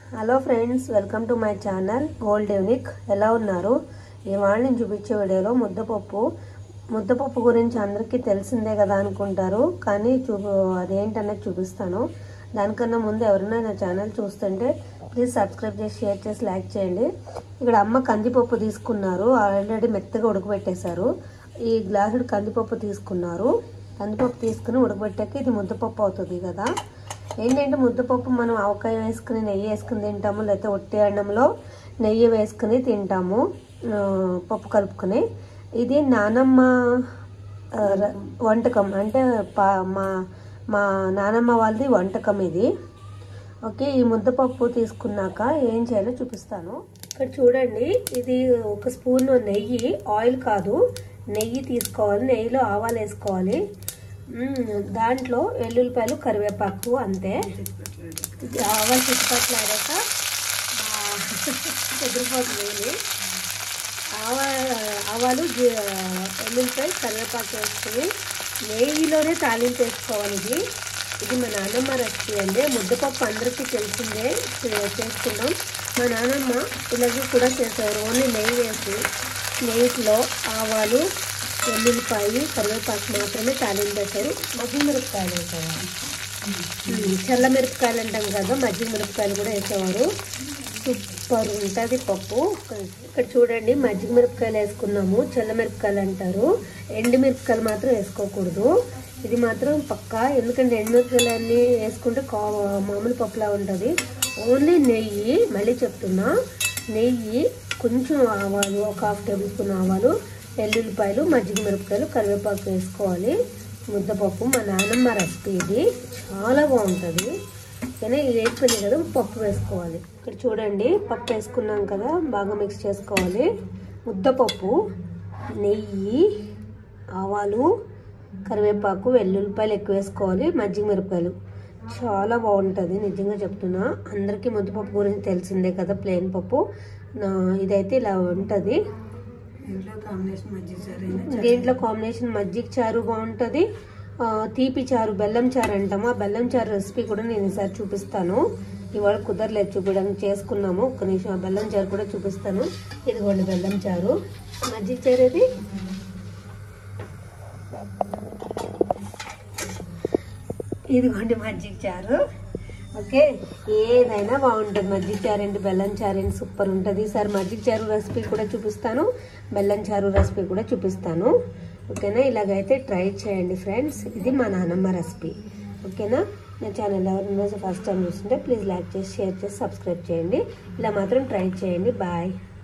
hello friends welcome to my channel gold unique ఎలా ఉన్నారు ఇవాళ నేను చూపించే వీడియోలో ముద్దపప్పు ముద్దపప్పు గురించి అందరికీ తెలిసిందే కదా అనుకుంటారు కానీ చూ అదేంటనేది చూపిస్తాను దానికన్నా ముందు ఎవరైనా నా ఛానల్ చూస్తుంటే ప్లీజ్ సబ్స్క్రైబ్ చేసి షేర్ చేసి లైక్ చేయండి ఇక్కడ అమ్మ కందిపప్పు తీసుకున్నారు ఆల్రెడీ మెత్తగా ఉడకబెట్టేశారు ఈ గ్లాసుడు కందిపప్పు తీసుకున్నారు కందిపప్పు తీసుకుని ఉడకబెట్టాక ఇది ముద్దపప్పు అవుతుంది కదా ఏంటంటే ముద్దపప్పు మనం ఆవకాయ వేసుకుని నెయ్యి వేసుకుని తింటాము లేకపోతే ఒట్టి అన్నంలో నెయ్యి వేసుకుని తింటాము ఆ, పప్పు కలుపుకొని ఇది నానమ్మ ఆ, ర- వంటకం అంటే పా- మా మా నానమ్మ వాళ్ళది వంటకం ఇది ఓకే ఈ ముద్దపప్పు తీసుకున్నాక ఏం చేయాలో చూపిస్తాను ఇక్కడ చూడండి ఇది ఒక స్పూన్ నెయ్యి ఆయిల్ కాదు నెయ్యి తీసుకోవాలి నెయ్యిలో ఆవాలు వేసుకోవాలి మ్మ్, దాంట్లో వెల్లుల్లిపాయలు కరివేపాకు అంతే ఇది ఆవాలు చుట్టుపట్లాడాక కుదిరిపోతుంది ఆవా ఆవాలు జీ- వెల్లుల్లిపాయ కరివేపాకు వేసుకుని నెయ్యిలోనే తాలింపు వేసుకోవాలి ఇది ఇది మా నాన్నమ్మ రెసిపీ అండి ముద్దపప్పు అందరికీ తెలిసిందే చే- చేసుకున్నాం మా నాన్నమ్మ ఇలాగే కూడా చేశారు ఓన్లీ నెయ్యి వేసి నెయ్యిలో ఆవాలు వెల్లుల్లిపాయ కరివేపాకు మాత్రమే తాలింపు వేశారు మధ్య మిరపకాయలు వేసేవారు చల్ల మిరపకాయలు అంటాం కదా మజ్జిగ మిరపకాయలు కూడా వేసేవారు సూపర్ ఉంటుంది పప్పు ఇక్కడ చూడండి మజ్జిగ మిరపకాయలు వేసుకున్నాము చల్ల మిరపకాయలు అంటారు ఎండు మిరపకాయలు మాత్రం వేసుకోకూడదు ఇది మాత్రం పక్కా ఎందుకంటే ఎండు మిరపకాయలు అన్నీ వేసుకుంటే కా మామూలు పప్పులా ఉంటుంది ఓన్లీ నెయ్యి మళ్ళీ చెప్తున్నా నెయ్యి కొంచెం ఆవాలు ఒక హాఫ్ టేబుల్ స్పూన్ ఆవాలు ఎల్లుల్లిపాయలు మజ్జిగ మిరపకాయలు కరివేపాకు వేసుకోవాలి ముద్దపప్పు మా నాన్నమ్మ రెసిపీ ఇది చాలా బాగుంటుంది కానీ ఇది వేసుకుని కదా పప్పు వేసుకోవాలి ఇక్కడ చూడండి పప్పు వేసుకున్నాం కదా బాగా మిక్స్ చేసుకోవాలి ముద్దపప్పు నెయ్యి ఆవాలు కరివేపాకు వెల్లుల్లిపాయలు ఎక్కువ వేసుకోవాలి మజ్జిగ మిరపకాయలు చాలా బాగుంటుంది నిజంగా చెప్తున్నా అందరికీ ముద్దపప్పు గురించి తెలిసిందే కదా ప్లెయిన్ పప్పు నా- ఇదైతే ఇలా ఉంటుంది ఇంట్లో కాంబినేషన్ మజ్జిగ చారు దీంట్లో కాంబినేషన్ మజ్జిగ చారు బాగుంటుంది ఆ, తీపి చారు బెల్లం చారు అంటాము ఆ బెల్లం చారు రెసిపీ కూడా నేను ఈసారి చూపిస్తాను ఇవాళ కుదరలేదు చూపించడానికి చేసుకున్నాము ఒక్క నిమిషం ఆ బెల్లం చారు కూడా చూపిస్తాను ఇదిగోండి బెల్లం చారు మజ్జిగ చారు ఇది ఇదిగోండి మజ్జిగ చారు ఓకే ఏదైనా బాగుంటుంది మజ్జిగ చారు ఏంటి బెల్లం చారు ఏంటి సూపర్ ఉంటుంది ఈసారి మజ్జిగ చారు రెసిపీ కూడా చూపిస్తాను బెల్లం చారు రెసిపీ కూడా చూపిస్తాను ఓకేనా ఇలాగైతే ట్రై చేయండి ఫ్రెండ్స్ ఇది మా నాన్నమ్మ రెసిపీ ఓకేనా నా ఛానల్ ఎవరైనా ఫస్ట్ టైం చూస్తుంటే ప్లీజ్ లైక్ చేసి షేర్ చేసి సబ్స్క్రైబ్ చేయండి ఇలా మాత్రం ట్రై చేయండి బాయ్